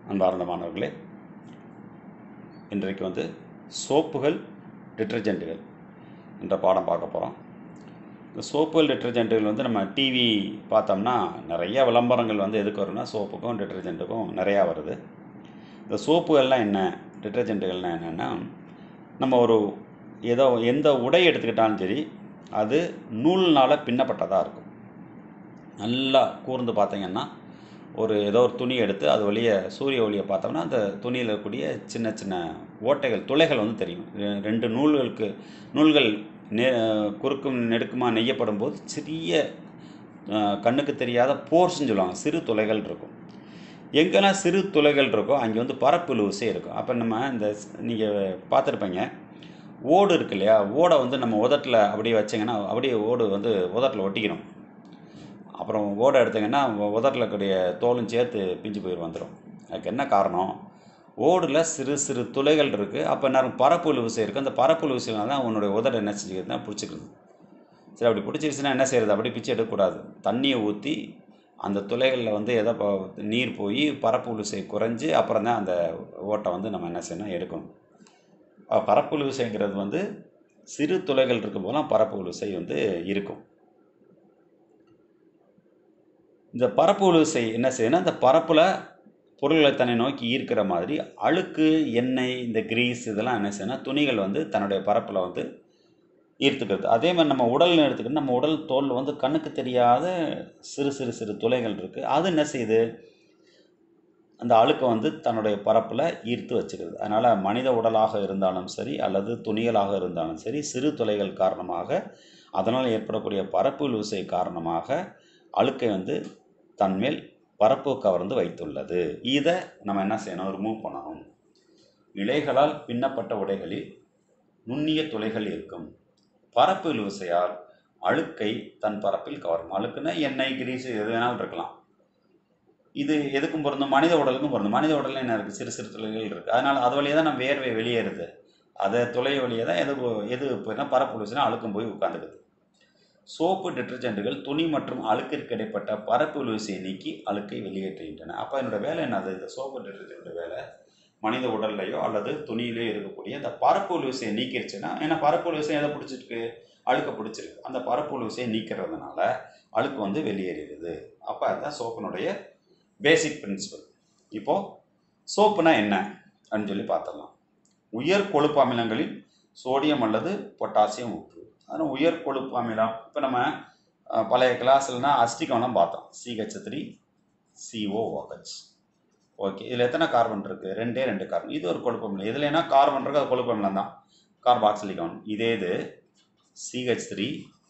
அன்பார்ந்த மாணவர்களே இன்றைக்கு வந்து சோப்புகள் டிட்டர்ஜென்ட்டுகள் என்ற பாடம் பார்க்க போகிறோம் இந்த சோப்புகள் டிட்டர்ஜென்ட்டுகள் வந்து நம்ம டிவி பார்த்தோம்னா நிறைய விளம்பரங்கள் வந்து எதுக்கு வரும்னா சோப்புக்கும் டிட்டர்ஜென்ட்டுக்கும் நிறையா வருது இந்த சோப்புகள்லாம் என்ன டிட்டர்ஜென்ட்டுகள்லாம் என்னென்னா நம்ம ஒரு ஏதோ எந்த உடை எடுத்துக்கிட்டாலும் சரி அது நூல்னால் பின்னப்பட்டதாக இருக்கும் நல்லா கூர்ந்து பார்த்தீங்கன்னா ஒரு ஏதோ ஒரு துணி எடுத்து அது வழியே சூரிய ஒளியை பார்த்தோம்னா அந்த துணியில் இருக்கக்கூடிய சின்ன சின்ன ஓட்டைகள் துளைகள் வந்து தெரியும் ரெ- ரெண்டு நூல்களுக்கு நூல்கள் நெ குறுக்கும் நெடுக்குமா நெய்யப்படும் போது சிறிய அஹ், கண்ணுக்கு தெரியாத போர்ஸ்ன்னு சொல்லுவாங்க சிறு துளைகள் இருக்கும் எங்கெல்லாம் சிறு துளைகள் இருக்கோ அங்கே வந்து பரப்பு லூசே இருக்கும் அப்போ நம்ம இந்த நீங்கள் பார்த்துருப்பீங்க ஓடு இருக்கு இல்லையா ஓடை வந்து நம்ம உதட்டில் அப்படியே வச்சிங்கன்னா அப்படியே ஓடு வந்து உதட்டில் ஒட்டிக்கணும் அப்புறம் ஓடை எடுத்தீங்கன்னா உதட்டில் இருக்கக்கூடிய தோலும் சேர்த்து பிஞ்சு போய் வந்துடும் அதுக்கு என்ன காரணம் ஓடில் சிறு சிறு துளைகள் இருக்குது அப்போ என்ன இருக்கும்? பரப்பு லூசை இருக்குது அந்த பரப்பு லூசினால தான் உன்னுடைய உதடு என்ன செஞ்சுக்கிறதுனா பிடிச்சிக்கிறது சரி அப்படி பிடிச்சிருச்சுன்னா என்ன செய்யறது அப்படி பிச்சு எடுக்கக்கூடாது தண்ணியை ஊற்றி அந்த துளைகளில் வந்து எதோ ப- நீர் போய் பரப்பு லூசை குறைஞ்சி அப்புறம் தான் அந்த ஓட்டை வந்து நம்ம என்ன செய்யணும் எடுக்கணும் அப்ப பரப்பு லூசைங்கிறது வந்து சிறு துளைகள் இருக்கும் போதெல்லாம் பரப்பு லூசை வந்து இருக்கும் இந்த பரப்பு உழுசை என்ன செய்யணும் இந்த பரப்பில் பொருள்களை தன்னை நோக்கி ஈர்க்கிற மாதிரி அழுக்கு எண்ணெய் இந்த கிரீஸ் இதெல்லாம் என்ன செய்யணும் துணிகள் வந்து தன்னுடைய பரப்பில் வந்து ஈர்த்துக்கிறது அதே மாதிரி நம்ம உடல்னு எடுத்துக்கிட்டு நம்ம உடல் தோல் வந்து கண்ணுக்கு தெரியாத சிறு சிறு சிறு துளைகள் இருக்குது அது என்ன செய்யுது அந்த அழுக்கை வந்து தன்னுடைய பரப்பில் ஈர்த்து வச்சுக்கிறது அதனால் மனித உடலாக இருந்தாலும் சரி அல்லது துணிகளாக இருந்தாலும் சரி சிறு துளைகள் காரணமாக அதனால் ஏற்படக்கூடிய பரப்பு லூசை காரணமாக அழுக்கை வந்து தன்மேல் பரப்பு கவர்ந்து வைத்துள்ளது இதை நம்ம என்ன செய்யணும் ரிமூவ் பண்ணணும் இலைகளால் பின்னப்பட்ட உடைகளில் நுண்ணிய துளைகள் இருக்கும் பரப்பு லூசையால் அழுக்கை தன் பரப்பில் கவரும் அழுக்குன்னா எண்ணெய் கிரீஸ் எது வேணாலும் இருக்கலாம் இது எதுக்கும் பொருந்தும் மனித உடலுக்கும் பொருந்தும் மனித உடலில் என்ன இருக்குது சிறு சிறு துளைகள் இருக்குது அதனால் அது வழியாக தான் நம்ம வேர்வை வெளியேறுது அதை துளை வழியாக தான் எது எது போய்னா பரப்பு லூசுனா அழுக்கும் போய் உட்காந்துக்குது சோப்பு டிட்டர்ஜென்ட்டுகள் துணி மற்றும் அழுக்கிற்கு இடைப்பட்ட பரப்பு லூசியை நீக்கி அழுக்கை வெளியேற்றுகின்றன அப்போ என்னோட வேலை என்னது இந்த சோப்பு டிட்டர்ஜென்ட் வேலை மனித உடல்லையோ அல்லது துணியிலையோ இருக்கக்கூடிய இந்த பரப்பு லூசியை நீக்கிருச்சுன்னா ஏன்னா பரப்பு லூசியை எதை பிடிச்சிருக்கு அழுக்க பிடிச்சிருக்கு அந்த பரப்பு லூசியை நீக்கிறதுனால அழுக்கு வந்து வெளியேறிடுது அப்போ அதுதான் சோப்பினுடைய பேசிக் பிரின்சிபல் இப்போது சோப்புனா என்ன அப்படின்னு சொல்லி பார்த்துடலாம் உயர் கொழுப்பு அமிலங்களில் சோடியம் அல்லது பொட்டாசியம் உப்பு அதனால் உயர் கொழுப்பு அமிலம் இப்போ நம்ம அஹ், பழைய கிளாஸ்லனா அஸ்டிகம்லாம் பார்த்தோம் சிஹெச் த்ரீ சிஓஓஹெச் ஓகே இதில் எத்தனை கார்பன் இருக்குது ரெண்டே ரெண்டு கார்பன் இது ஒரு கொழுப்பு அமிலம் இதில் என்ன கார்பன் இருக்குது அது கொழுப்பு அமிலம் தான் கார்பாக்சிலிக் அமிலம் இதே இது CH three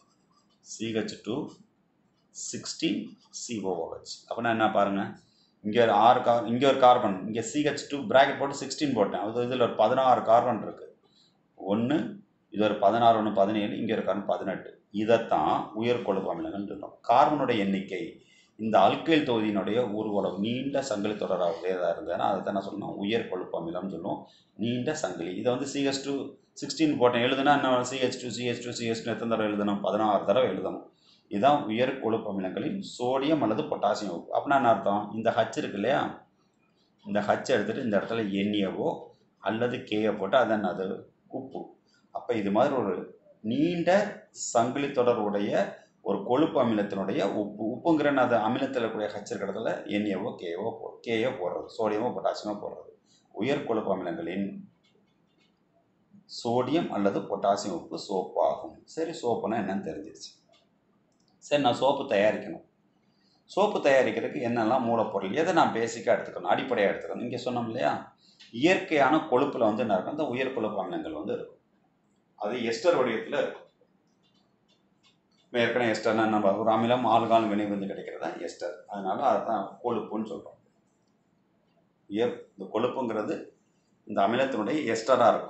CH two sixteen COOH அப்படின்னா என்ன பாருங்கள் இங்கே ஒரு ஆறு கார் இங்கே ஒரு கார்பன் இங்கே சிஹெச் டூ ப்ராக்கெட் போட்டு சிக்ஸ்டீன் போட்டேன் அது இதில் ஒரு பதினாறு கார்பன் இருக்குது ஒன்று இது ஒரு பதினாறு ஒன்று பதினேழு இங்கே ஒரு கார்பன் பதினெட்டு இதைத்தான் உயர் கொழுப்பு அமிலங்கள் சொல்கிறோம் கார்பனுடைய எண்ணிக்கை இந்த அல்கைல் தொகுதியினுடைய ஊர்வலம் நீண்ட சங்கிலி தொடராக இருந்ததுன்னா அதை தான் என்ன சொல்லணும் உயர் கொழுப்பு அமிலம்னு சொல்லுவோம் நீண்ட சங்கிலி இதை வந்து சிஹெச் டூ சிக்ஸ்டீன் போட்டேன் எழுதுனா என்ன CH two CH two CH two எத்தனை தடவை எழுதணும் பதினாறு தடவை எழுதணும் இதுதான் உயர் கொழுப்பு அமிலங்களில் சோடியம் அல்லது பொட்டாசியம் உப்பு அப்படின்னா என்ன அர்த்தம் இந்த ஹச் இருக்கு இல்லையா இந்த ஹச் எடுத்துகிட்டு இந்த இடத்துல எண்ணியவோ அல்லது கேயோ போட்டு அது என்னது உப்பு அப்போ இது மாதிரி ஒரு நீண்ட சங்கிலி தொடர்புடைய ஒரு கொழுப்பு அமிலத்தினுடைய உப்பு உப்புங்கிற அது அமிலத்தில் இருக்கக்கூடிய ஹச் இருக்கிற இடத்துல எண்ணியவோ கேயோ போ கேயோ போடுறது சோடியமோ பொட்டாசியமோ போடுறது உயர் கொழுப்பு அமிலங்களின் சோடியம் அல்லது பொட்டாசியம் உப்பு சோப்பு ஆகும் சரி சோப்புனா என்னன்னு தெரிஞ்சிருச்சு சரி நான் சோப்பு தயாரிக்கணும் சோப்பு தயாரிக்கிறதுக்கு என்னெல்லாம் மூலப்பொருள் எதை நான் பேசிக்காக எடுத்துக்கணும் அடிப்படையாக எடுத்துக்கணும் இங்கே சொன்னோம் இல்லையா இயற்கையான கொழுப்பில் வந்து என்ன இருக்கும் அந்த உயர் கொழுப்பு அமிலங்கள் வந்து இருக்கும் அது எஸ்டர் வடிவத்தில் இருக்கும் இப்ப ஏற்கனவே எஸ்டர்னா நம்ம ஒரு அமிலம் ஆல்கால் வினை வந்து கிடைக்கிறதா எஸ்டர் அதனால அதுதான் கொழுப்புன்னு சொல்கிறோம் உயர் இந்த கொழுப்புங்கிறது இந்த அமிலத்தினுடைய எஸ்டராக இருக்கும்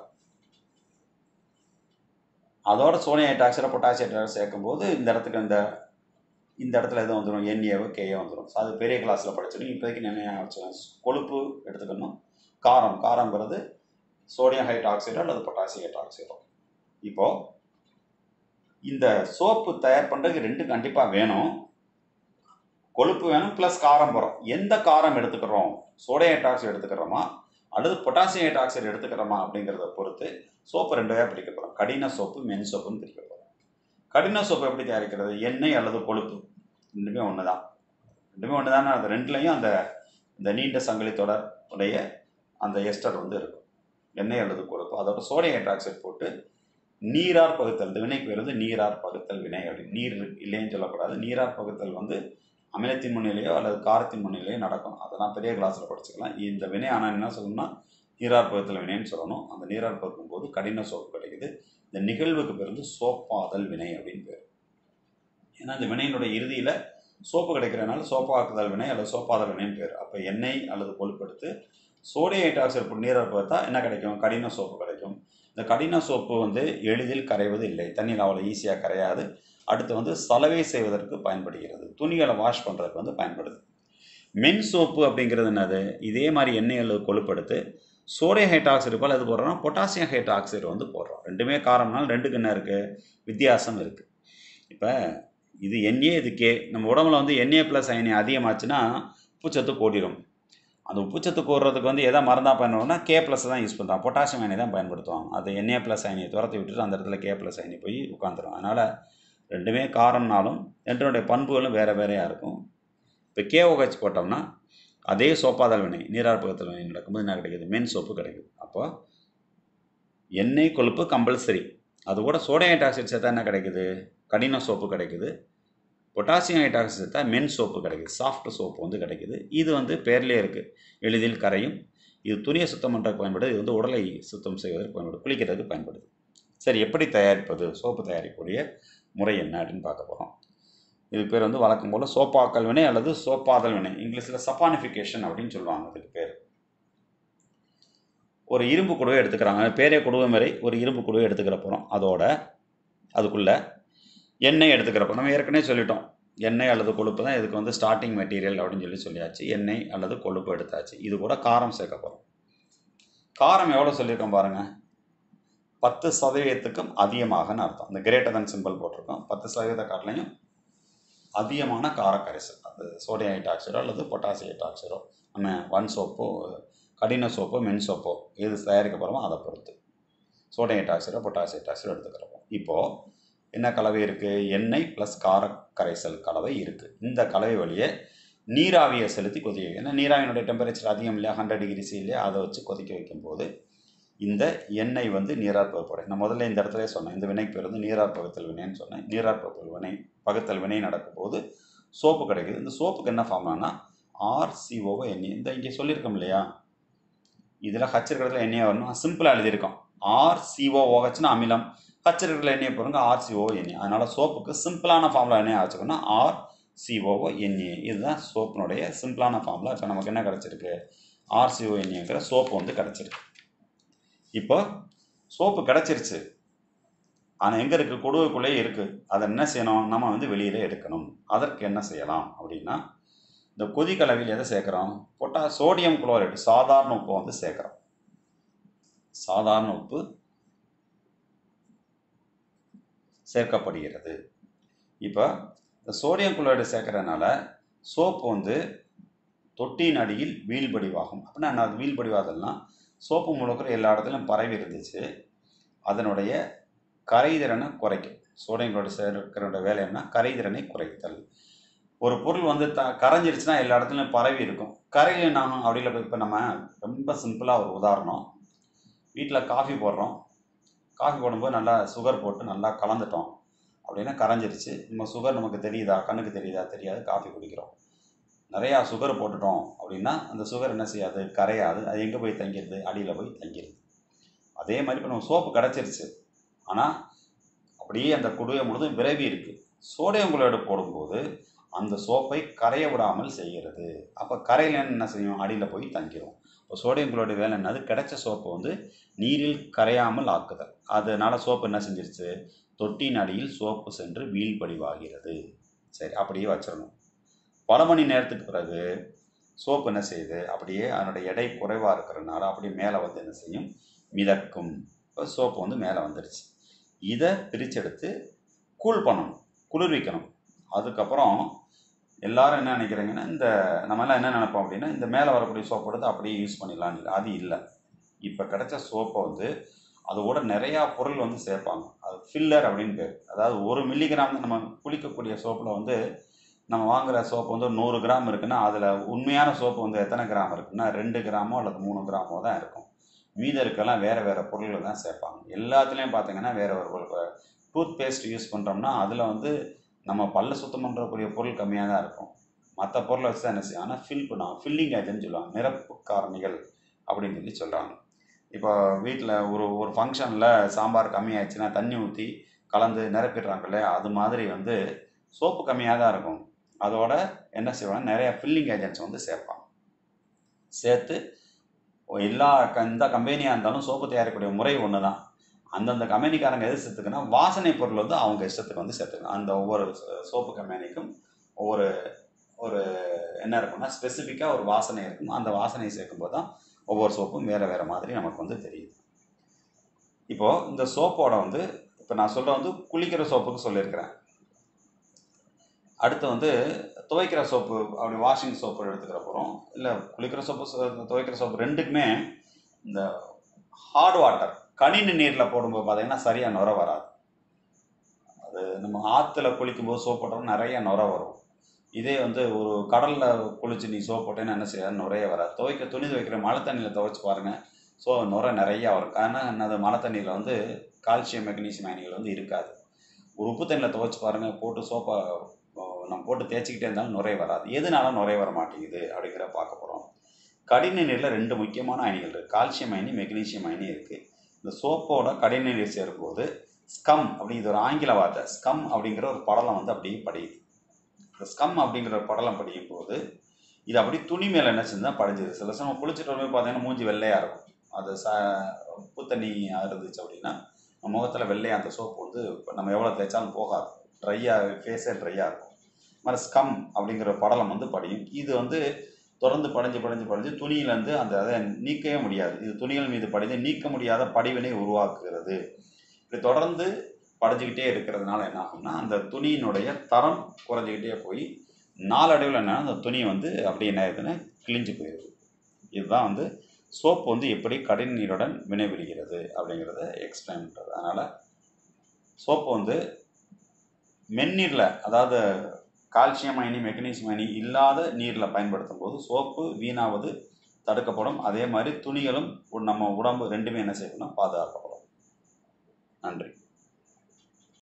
அதோட சோனியம் ஹைட்ராக்சைடை பொட்டாசியம் ஹைட்ராக்சைடு சேர்க்கும்போது இந்த இடத்துக்கு இந்த இந்த இடத்துல எதுவும் வந்துடும் என்ஏவோ கேஏ வந்துடும் அது பெரிய கிளாஸில் படிச்சிடும் இப்போதைக்கு என்ன வச்சுக்கோங்க கொழுப்பு எடுத்துக்கணும் காரம் காரங்கிறது சோடியம் ஹைட்ராக்சைடோ அல்லது பொட்டாசியம் ஹைட்ராக்சைடோ இப்போது இந்த சோப்பு தயார் பண்ணுறதுக்கு ரெண்டு கண்டிப்பாக வேணும் கொழுப்பு வேணும் ப்ளஸ் காரம் போகிறோம் எந்த காரம் எடுத்துக்கிறோம் சோடியம் ஹைட்ராக்சைடு எடுத்துக்கிறோமா அல்லது பொட்டாசியம் ஹைட்ராக்சைடு எடுத்துக்கிறோமா அப்படிங்கிறத பொறுத்து சோப்பு ரெண்டு வகையாக பிரிக்க போகிறோம் கடின சோப்பு மென் சோப்புன்னு பிரிக்க போகிறோம் கடின சோப்பு எப்படி தயாரிக்கிறது எண்ணெய் அல்லது கொழுப்பு ரெண்டுமே ஒன்று தான் ரெண்டுமே ஒன்று தானே அது ரெண்டுலேயும் அந்த இந்த நீண்ட சங்கிலி தொடர் உடைய அந்த எஸ்டர் வந்து இருக்கும் எண்ணெய் அல்லது கொழுப்பு அதோட சோடியம் ஹைட்ராக்சைடு போட்டு நீரார் பகுத்தல் இந்த வினைக்கு பேர் வந்து நீரார் பகுத்தல் வினை அப்படின்னு நீர் இல்லைன்னு சொல்லக்கூடாது நீரார் பகுத்தல் வந்து அமிலத்தின் முன்னிலையோ அல்லது காரத்தின் முன்னிலையோ நடக்கும் அதெல்லாம் பெரிய கிளாஸில் படிச்சுக்கலாம் இந்த வினை ஆனால் என்ன சொல்லணும்னா நீரார் பகுத்தல் வினைன்னு சொல்லணும் அந்த நீரார் பகுக்கும் போது கடின சோப்பு கிடைக்குது இந்த நிகழ்வுக்கு பேர் வந்து சோப்பாதல் வினை அப்படின்னு பேர் ஏன்னா இந்த வினையினுடைய இறுதியில் சோப்பு கிடைக்கிறனால சோப்பாக்குதல் வினை அல்லது சோப்பாதல் வினைன்னு பேர் அப்போ எண்ணெய் அல்லது கொழுப்பு எடுத்து சோடியம் ஹைட்ராக்சைடு போட்டு நீரார் பார்த்தா என்ன கிடைக்கும் கடின சோப்பு கிடைக்கும் இந்த கடின சோப்பு வந்து எளிதில் கரைவது இல்லை தண்ணியில் அவ்வளோ ஈஸியாக கரையாது அடுத்து வந்து சலவை செய்வதற்கு பயன்படுகிறது துணிகளை வாஷ் பண்ணுறதுக்கு வந்து பயன்படுது மென் சோப்பு அப்படிங்கிறது என்னது இதே மாதிரி எண்ணெய் அல்லது கொழுப்பு எடுத்து சோடியம் ஹைட்ராக்சைடு போல் அது போடுறோம் பொட்டாசியம் ஹைட்ராக்சைடு வந்து போடுறோம் ரெண்டுமே காரம்னால ரெண்டுக்கு என்ன இருக்குது வித்தியாசம் இருக்குது இப்போ இது எண்ணெயே இது கே நம்ம உடம்புல வந்து எண்ணெய் ப்ளஸ் அயனி அதிகமாச்சுன்னா உப்புச்சத்து கூடிரும் அந்த உப்புச்சத்து கூடுறதுக்கு வந்து எதை மருந்தாக பயன்படும்னா கே ப்ளஸ் தான் யூஸ் பண்ணுறான் பொட்டாசியம் அயனி தான் பயன்படுத்துவாங்க அது எண்ணெய் ப்ளஸ் அயனியை துரத்தி விட்டுட்டு அந்த இடத்துல கே ப்ளஸ் அயனி போய் உட்காந்துரும் அதனால் ரெண்டுமே காரம்னாலும் ரெண்டனுடைய பண்புகளும் வேறு வேறையாக இருக்கும் இப்போ கேஓஹெச் போட்டோம்னா அதே சோப்பாதல் வினை நீராற்பகத்தல் வினை நடக்கும்போது என்ன கிடைக்குது மென் சோப்பு கிடைக்குது அப்போ எண்ணெய் கொழுப்பு கம்பல்சரி அது கூட சோடியம் ஹைட்ராக்சைடு சேர்த்தா என்ன கிடைக்குது கடின சோப்பு கிடைக்குது பொட்டாசியம் ஹைட்ராக்சைடு சேர்த்தா மென் சோப்பு கிடைக்குது சாஃப்ட் சோப்பு வந்து கிடைக்குது இது வந்து பேர்லேயே இருக்குது எளிதில் கரையும் இது துணியை சுத்தம் பண்ணுறதுக்கு பயன்படுது இது வந்து உடலை சுத்தம் செய்வதற்கு பயன்படுது குளிக்கிறதுக்கு பயன்படுது சரி எப்படி தயாரிப்பது சோப்பு தயாரிக்கக்கூடிய முறை என்ன அப்படின்னு பார்க்க போகிறோம் இதுக்கு பேர் வந்து வழக்கம் போல் சோப்பாக்கல் வினை அல்லது சோப்பாதல் வினை இங்கிலீஷில் சப்பானிஃபிகேஷன் அப்படின்னு சொல்லுவாங்க அதுக்கு பேர் ஒரு இரும்பு குடுவை எடுத்துக்கிறாங்க பேரே குடுவை மாதிரி ஒரு இரும்பு குடுவை எடுத்துக்கிற போகிறோம் அதோட அதுக்குள்ளே எண்ணெய் எடுத்துக்கிறப்போ நம்ம ஏற்கனவே சொல்லிட்டோம் எண்ணெய் அல்லது கொழுப்பு தான் இதுக்கு வந்து ஸ்டார்டிங் மெட்டீரியல் அப்படின்னு சொல்லி சொல்லியாச்சு எண்ணெய் அல்லது கொழுப்பு எடுத்தாச்சு இது கூட காரம் சேர்க்க போகிறோம் காரம் எவ்வளோ சொல்லியிருக்கோம் பாருங்கள் பத்து சதவீதத்துக்கும் அதிகமாகன்னு அர்த்தம் இந்த கிரேட்டர் தன் சிம்பிள் போட்டிருக்கோம் பத்து சதவீத காட்டிலையும் அதிகமான கார கரைசல் அது சோடியம் ஹைட்ராக்சைடோ அல்லது பொட்டாசியம் ஹைட்ராக்சைடோ நம்ம ஒன் சோப்போ கடின சோப்போ மென் சோப்போ எது தயாரிக்க போகிறோமோ அதை பொறுத்து சோடியம் ஹைட்ராக்சைடோ பொட்டாசியம் ஹைட்ராக்சைடோ எடுத்துக்கிறப்போ இப்போது என்ன கலவை இருக்குது எண்ணெய் ப்ளஸ் கார கரைசல் கலவை இருக்குது இந்த கலவை வழியே நீராவியை செலுத்தி கொதிக்க வைக்கும் ஏன்னா நீராவியினுடைய டெம்பரேச்சர் அதிகம் இல்லையா ஹண்ட்ரட் டிகிரிஸ் இல்லையா அதை வச்சு கொதிக்க வைக்கும்போது இந்த எண்ணெய் வந்து நீரார் பகுப்படை நான் முதல்ல இந்த இடத்துல சொன்னேன் இந்த வினைக்கு பேர் வந்து நீரார் பகுத்தல் வினைன்னு சொன்னேன் நீரார் பகுத்தல் வினை பகுத்தல் வினை நடக்கும்போது சோப்பு கிடைக்குது இந்த சோப்புக்கு என்ன ஃபார்ம்லான்னா ஆர்சிஓவை எண்ணெய் இந்த இங்கே சொல்லியிருக்கோம் இல்லையா இதில் ஹச் இருக்கிறதுல எண்ணெய் வரணும் சிம்பிளாக எழுதியிருக்கோம் ஆர்சிஓ ஓஹெச்னா அமிலம் ஹச் இருக்கிறதுல எண்ணெய் போடுங்க ஆர்சிஓ எண்ணெய் அதனால் சோப்புக்கு சிம்பிளான ஃபார்முலா எண்ணெய் வச்சுக்கோன்னா ஆர் சிஓஓ எண்ணெய் இதுதான் சோப்பினுடைய சிம்பிளான ஃபார்முலா இப்போ நமக்கு என்ன கிடச்சிருக்கு ஆர்சிஓ எண்ணெய்ங்கிற சோப்பு வந்து கிடச்சிருக்கு இப்போ சோப்பு கிடச்சிருச்சு ஆனால் எங்கே இருக்குது கொடுவைக்குள்ளேயே இருக்குது அதை என்ன செய்யணும் நம்ம வந்து வெளியில் எடுக்கணும் அதற்கு என்ன செய்யலாம் அப்படின்னா இந்த கொதிக்கலவையில் எதை சேர்க்குறோம் பொட்டா சோடியம் குளோரைடு சாதாரண உப்பை வந்து சேர்க்குறோம் சாதாரண உப்பு சேர்க்கப்படுகிறது இப்போ இந்த சோடியம் குளோரைடு சேர்க்கறதுனால சோப்பு வந்து தொட்டியின் அடியில் வீழ்படிவாகும் அப்படின்னா என்ன அது வீழ்படிவாதல்னா சோப்பு முழுக்கிற எல்லா இடத்துலையும் பரவி இருந்துச்சு அதனுடைய கரைதிறனை குறைக்கும் சோடியம் குளோரைடு சேர்க்கிறோட வேலை என்ன கரைதிறனை குறைத்தல் ஒரு பொருள் வந்து த கரைஞ்சிருச்சுன்னா எல்லா இடத்துலையும் பரவி இருக்கும் கரையில் நாம் அப்படியில் இப்போ நம்ம ரொம்ப சிம்பிளாக ஒரு உதாரணம் வீட்டில் காஃபி போடுறோம் காஃபி போடும்போது நல்லா சுகர் போட்டு நல்லா கலந்துட்டோம் அப்படின்னா கரைஞ்சிருச்சு நம்ம சுகர் நமக்கு தெரியுதா கண்ணுக்கு தெரியுதா தெரியாது காஃபி குடிக்கிறோம் நிறையா சுகர் போட்டுட்டோம் அப்படின்னா அந்த சுகர் என்ன செய்யாது கரையாது அது எங்கே போய் தங்கிடுது அடியில் போய் தங்கிடுது அதே மாதிரி இப்போ நம்ம சோப்பு கிடச்சிருச்சு ஆனால் அப்படியே அந்த குடுவை முழுதும் விரைவி இருக்குது சோடியம் குளோரைடு போடும்போது அந்த சோப்பை கரைய விடாமல் செய்கிறது அப்போ கரையில் என்ன செய்யும் அடியில் போய் தங்கிடும் இப்போ சோடியம் குளோரைடு வேலை என்னது கிடைச்ச சோப்பை வந்து நீரில் கரையாமல் ஆக்குதல் அதனால் சோப்பு என்ன செஞ்சிருச்சு தொட்டியின் அடியில் சோப்பு சென்று வீழ்படிவாகிறது சரி அப்படியே வச்சிடணும் பல மணி நேரத்துக்கு பிறகு சோப்பு என்ன செய்யுது அப்படியே அதனுடைய எடை குறைவாக இருக்கிறதுனால அப்படியே மேலே வந்து என்ன செய்யும் மிதக்கும் இப்போ சோப்பு வந்து மேலே வந்துடுச்சு இதை பிரிச்செடுத்து கூல் பண்ணணும் குளிர்விக்கணும் அதுக்கப்புறம் எல்லாரும் என்ன நினைக்கிறீங்கன்னா இந்த நம்மலாம் என்ன நினைப்போம் அப்படின்னா இந்த மேலே வரக்கூடிய சோப்பு எடுத்து அப்படியே யூஸ் பண்ணிடலாம்னு இல்லை அது இல்லை இப்போ கிடைச்ச சோப்பை வந்து அதோட நிறையா பொருள் வந்து சேர்ப்பாங்க அது ஃபில்லர் அப்படின்னு பேர் அதாவது ஒரு மில்லிகிராம் நம்ம குளிக்கக்கூடிய சோப்பில் வந்து நம்ம வாங்குகிற சோப்பு வந்து நூறு கிராம் இருக்குன்னா அதில் உண்மையான சோப்பு வந்து எத்தனை கிராம் இருக்குன்னா ரெண்டு கிராமோ அல்லது மூணு கிராமோ தான் இருக்கும் மீதம் இருக்கலாம் வேறு வேறு பொருள்கள் தான் சேர்ப்பாங்க எல்லாத்துலேயும் பார்த்தீங்கன்னா வேறு ஒரு பொருள் டூத் பேஸ்ட் யூஸ் பண்ணுறோம்னா அதில் வந்து நம்ம பல்ல சுத்தம் பண்ணுறக்கூடிய பொருள் கம்மியாக தான் இருக்கும் மற்ற பொருளை வச்சு தான் என்ன செய்வாங்கன்னா ஃபில் பண்ணுவாங்க ஃபில்லிங் ஏஜென்ட் சொல்லுவாங்க நிரப்பு காரணிகள் அப்படின்னு சொல்லி சொல்கிறாங்க இப்போ வீட்டில் ஒரு ஒரு ஃபங்க்ஷனில் சாம்பார் கம்மியாயிடுச்சுன்னா தண்ணி ஊற்றி கலந்து நிரப்பிடுறாங்க இல்லையா அது மாதிரி வந்து சோப்பு கம்மியாக தான் இருக்கும் அதோட என்ன செய்வாங்க நிறைய ஃபில்லிங் ஏஜென்ட்ஸ் வந்து சேர்ப்பாங்க சேர்த்து எல்லா க- எந்த கம்பெனியாக இருந்தாலும் சோப்பு தயாரிக்கக்கூடிய முறை ஒன்று தான் அந்தந்த கம்பெனிக்காரங்க எது சேர்த்துக்குன்னா வாசனை பொருள் வந்து அவங்க இஷ்டத்துக்கு வந்து சேர்த்துக்கணும் அந்த ஒவ்வொரு சோ- சோப்பு கம்பெனிக்கும் ஒவ்வொரு ஒரு என்ன இருக்கும்னா ஸ்பெசிஃபிக்காக ஒரு வாசனை இருக்கும் அந்த வாசனையை சேர்க்கும்போது தான் ஒவ்வொரு சோப்பும் வேறு வேறு மாதிரி நமக்கு வந்து தெரியுது இப்போது இந்த சோப்போட வந்து இப்போ நான் சொல்கிற வந்து குளிக்கிற சோப்புக்கு சொல்லியிருக்கிறேன் அடுத்து வந்து துவைக்கிற சோப்பு அப்படி வாஷிங் சோப்பு எடுத்துக்கிற போகிறோம் இல்லை குளிக்கிற சோப்பு சோ- துவைக்கிற சோப்பு ரெண்டுக்குமே இந்த ஹார்ட் வாட்டர் கணினி நீரில் போடும்போது பார்த்தீங்கன்னா சரியாக நுர வராது அது நம்ம ஆற்றுல குளிக்கும்போது சோப் போட்டோம்னா நிறைய நுர வரும் இதே வந்து ஒரு கடலில் குளிச்சு நீ சோப் போட்டேன்னா என்ன செய்யாது நுரைய வராது துவைக்க துணி துவைக்கிற மழை தண்ணியில் துவைச்சு பாருங்கள் ஸோ நுரை நிறையா வரும் ஆனால் என்னது மழை தண்ணியில் வந்து கால்சியம் மெக்னீசியம் அயனிகள் வந்து இருக்காது ஒரு உப்பு தண்ணியில் துவைச்சு பாருங்கள் போட்டு சோப்பை நம்ம போட்டு தேய்ச்சிக்கிட்டே இருந்தாலும் நுரை வராது எதனால நுரை வர மாட்டேங்குது அப்படிங்கிற பார்க்க போகிறோம் கடின நீரில் ரெண்டு முக்கியமான அயனிகள் இருக்குது கால்சியம் அயனி மெக்னீசியம் அயனி இருக்குது இந்த சோப்போட கடின நீர் சேரும்போது ஸ்கம் அப்படிங்கிற ஒரு ஆங்கில வார்த்தை ஸ்கம் அப்படிங்கிற ஒரு படலம் வந்து அப்படியே படியுது இந்த ஸ்கம் அப்படிங்கிற ஒரு படலம் படியும் போது இது அப்படி துணி மேலே என்ன செஞ்சா படிஞ்சது சில சமயம் குளிச்சுட்டு வரும்போது பார்த்தீங்கன்னா மூஞ்சி வெள்ளையாக இருக்கும் அது ச உப்பு தண்ணி இருந்துச்சு அப்படின்னா நம்ம முகத்தில் வெள்ளையாக அந்த சோப்பு வந்து நம்ம எவ்வளோ தேய்ச்சாலும் போகாது ட்ரையாக ஃபேஸே ட்ரையாக இருக்கும் மாதிரி ஸ்கம் அப்படிங்கிற படலம் வந்து படியும் இது வந்து தொடர்ந்து படிஞ்சு படிஞ்சு படிஞ்சு துணியிலேருந்து அந்த அதை நீக்கவே முடியாது இது துணிகள் மீது படிஞ்சு நீக்க முடியாத படிவினை உருவாக்குகிறது இப்படி தொடர்ந்து படிஞ்சுக்கிட்டே இருக்கிறதுனால என்ன ஆகும்னா அந்த துணியினுடைய தரம் குறைஞ்சிக்கிட்டே போய் நாளடைவில் என்ன அந்த துணி வந்து அப்படியே என்ன ஆகுதுன்னா கிழிஞ்சு போயிடுது இதுதான் வந்து சோப்பு வந்து எப்படி கடின நீருடன் வினைபுரிகிறது அப்படிங்கிறத எக்ஸ்பிளைன் பண்ணுறது அதனால் சோப்பு வந்து மென்னீரில் அதாவது கால்சியம் அயனி மெக்னீசியம் அயனி இல்லாத நீரில் பயன்படுத்தும் போது சோப்பு வீணாவது தடுக்கப்படும் அதே மாதிரி துணிகளும் நம்ம உடம்பு ரெண்டுமே என்ன செய்யணும்னா பாதுகாக்கப்படும் நன்றி